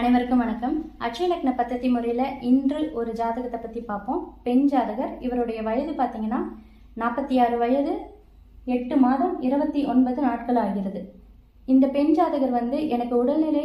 அனைவருக்கும் வணக்கம் அட்சய லக்ன பத்தத்தி முறையில் இன்று ஒரு ஜாதகத்தை பற்றி பார்ப்போம் பெண் ஜாதகர் இவருடைய வயது பார்த்தீங்கன்னா நாற்பத்தி ஆறு வயது எட்டு மாதம் இருபத்தி ஒன்பது நாட்கள் ஆகிறது இந்த பெண் ஜாதகர் வந்து எனக்கு உடல்நிலை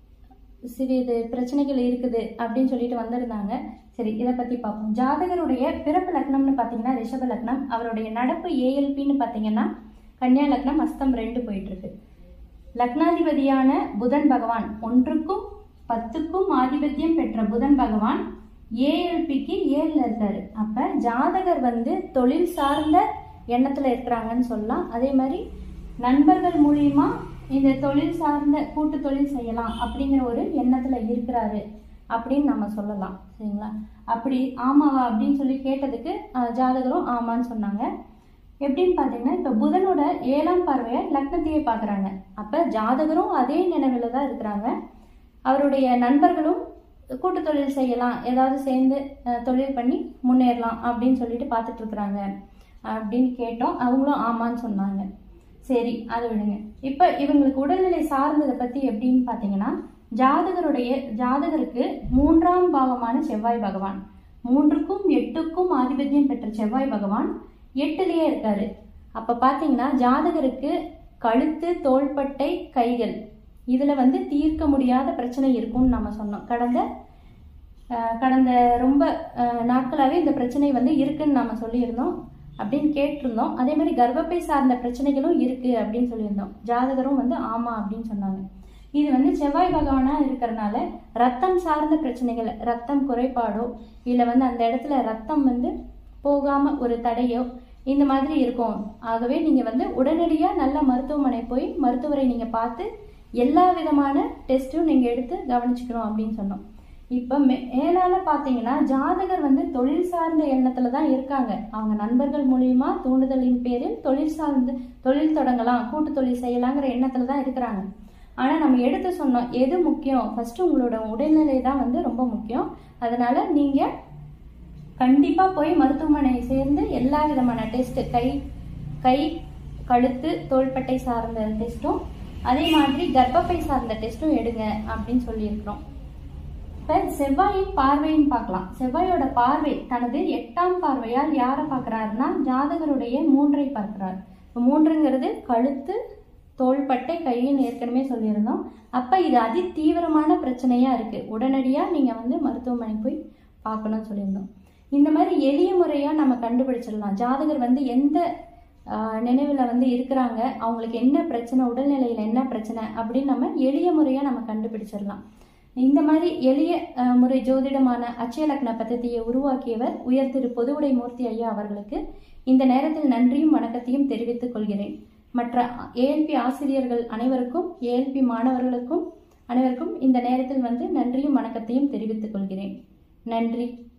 சிறிது பிரச்சனைகள் இருக்குது அப்படின்னு சொல்லிட்டு வந்திருந்தாங்க சரி இதை பற்றி பார்ப்போம் ஜாதகருடைய பிறப்பு லக்னம்னு பார்த்தீங்கன்னா ரிஷப லக்னம் அவருடைய நடப்பு ஏஎல்பின்னு பார்த்தீங்கன்னா கன்னியா லக்னம் அஸ்தம் ரெண்டு போயிட்டு இருக்கு லக்னாதிபதியான புதன் பகவான் ஒன்றுக்கும் பத்துக்கும் ஆதிபத்தியம் பெற்ற புதன் பகவான் ஏஎல்பிக்கு ஏழில் இருக்காரு அப்ப ஜாதகர் வந்து தொழில் சார்ந்த எண்ணத்துல இருக்கிறாங்கன்னு சொல்லலாம் அதே மாதிரி நண்பர்கள் மூலியமா இந்த தொழில் சார்ந்த கூட்டு தொழில் செய்யலாம் அப்படிங்கிற ஒரு எண்ணத்துல இருக்கிறாரு அப்படின்னு நம்ம சொல்லலாம் சரிங்களா அப்படி ஆமாவா அப்படின்னு சொல்லி கேட்டதுக்கு அஹ், ஜாதகரும் ஆமான்னு சொன்னாங்க எப்படின்னு பார்த்தீங்கன்னா இப்போ புதனோட ஏழாம் பார்வையை லக்னத்தையே பார்க்குறாங்க அப்போ ஜாதகரும் அதே நினைவில் தான் இருக்கிறாங்க அவருடைய நண்பர்களும் கூட்டு தொழில் செய்யலாம் ஏதாவது சேர்ந்து அஹ், தொழில் பண்ணி முன்னேறலாம் அப்படின்னு சொல்லிட்டு பார்த்துட்டு இருக்கிறாங்க அப்படின்னு கேட்டோம் அவங்களும் ஆமான்னு சொன்னாங்க சரி அதை விடுங்க இப்போ இவங்களுக்கு உடல்நிலை சார்ந்ததை பற்றி எப்படின்னு பார்த்தீங்கன்னா ஜாதகருடைய ஜாதகருக்கு மூன்றாம் பாவமான செவ்வாய் பகவான் மூன்றுக்கும் எட்டுக்கும் ஆதிபத்தியம் பெற்ற செவ்வாய் பகவான் எட்டுலேயே இருக்காரு அப்போ பார்த்தீங்கன்னா ஜாதகருக்கு கழுத்து தோள்பட்டை கைகள் இதில் வந்து தீர்க்க முடியாத பிரச்சனை இருக்கும்னு நம்ம சொன்னோம் கடந்த அஹ், கடந்த ரொம்ப நாட்களாகவே இந்த பிரச்சனை வந்து இருக்குன்னு நம்ம சொல்லியிருந்தோம் அப்படின்னு கேட்டிருந்தோம் அதே மாதிரி கர்ப்பப்பை சார்ந்த பிரச்சனைகளும் இருக்கு அப்படின்னு சொல்லியிருந்தோம் ஜாதகரும் வந்து ஆமா அப்படின்னு சொன்னாங்க இது வந்து செவ்வாய் பகவானா இருக்கிறனால ரத்தம் சார்ந்த பிரச்சனைகள் ரத்தம் குறைபாடோ இல்லை வந்து அந்த இடத்துல ரத்தம் வந்து போகாம ஒரு தடையோ இந்த மாதிரி இருக்கும் ஆகவே நீங்க வந்து உடனடியா நல்ல மருத்துவமனை போய் மருத்துவரை நீங்க பார்த்து எல்லா விதமான டெஸ்ட்டும் நீங்க எடுத்து கவனிச்சுக்கணும் அப்படின்னு சொன்னோம் இப்போ மேலால பார்த்தீங்கன்னா ஜாதகர் வந்து தொழில் சார்ந்த எண்ணத்துல தான் இருக்காங்க அவங்க நண்பர்கள் மூலியமா தூண்டுதலின் பேரில் தொழில் சார்ந்து தொழில் தொடங்கலாம் கூட்டு தொழில் செய்யலாங்கிற எண்ணத்துல தான் இருக்கிறாங்க ஆனா நம்ம எடுத்து சொன்னோம் எது முக்கியம் ஃபர்ஸ்ட் உங்களோட உடல்நிலை தான் வந்து ரொம்ப முக்கியம் அதனால நீங்க கண்டிப்பா போய் மருத்துவமனை சேர்ந்து எல்லா விதமான டெஸ்ட் கை கை கழுத்து தோள்பட்டை சார்ந்த டெஸ்ட்டும் அதே மாதிரி கர்ப்பப்பை சார்ந்த டெஸ்ட்டும் எடுங்க அப்படின்னு சொல்லியிருக்கிறோம் இப்போ செவ்வாயின் பார்வைன்னு பார்க்கலாம் செவ்வாயோட பார்வை தனது எட்டாம் பார்வையால் யாரை பார்க்குறாருன்னா ஜாதகருடைய மூன்றை பார்க்கிறார் இப்போ மூன்றுங்கிறது கழுத்து தோள்பட்டை கையின் ஏற்கனவே சொல்லியிருந்தோம் அப்போ இது அதி தீவிரமான பிரச்சனையாக இருக்குது உடனடியாக நீங்கள் வந்து மருத்துவமனை போய் பார்க்கணும்னு சொல்லியிருந்தோம் இந்த மாதிரி எளிய முறையாக நம்ம கண்டுபிடிச்சிடலாம் ஜாதகர் வந்து எந்த நினைவில் வந்து இருக்கிறாங்க அவங்களுக்கு என்ன பிரச்சனை உடல்நிலையில் என்ன பிரச்சனை அப்படின்னு நம்ம எளிய முறையாக நம்ம கண்டுபிடிச்சிடலாம் இந்த மாதிரி எளிய அஹ், முறை ஜோதிடமான அச்சய லக்ன பദ്ധதியை உருவாக்கியவர் உயர் திரு பொதுவுடை மூர்த்தி ஐயா அவர்களுக்கு இந்த நேரத்தில் நன்றியும் வணக்கத்தையும் தெரிவித்துக் கொள்கிறேன் மற்ற ஏஎல்பி ஆசிரியர்கள் அனைவருக்கும் ஏஎல்பி மாணவர்களுக்கும் அனைவருக்கும் இந்த நேரத்தில் வந்து நன்றியும் வணக்கத்தையும் தெரிவித்துக் கொள்கிறேன் நன்றி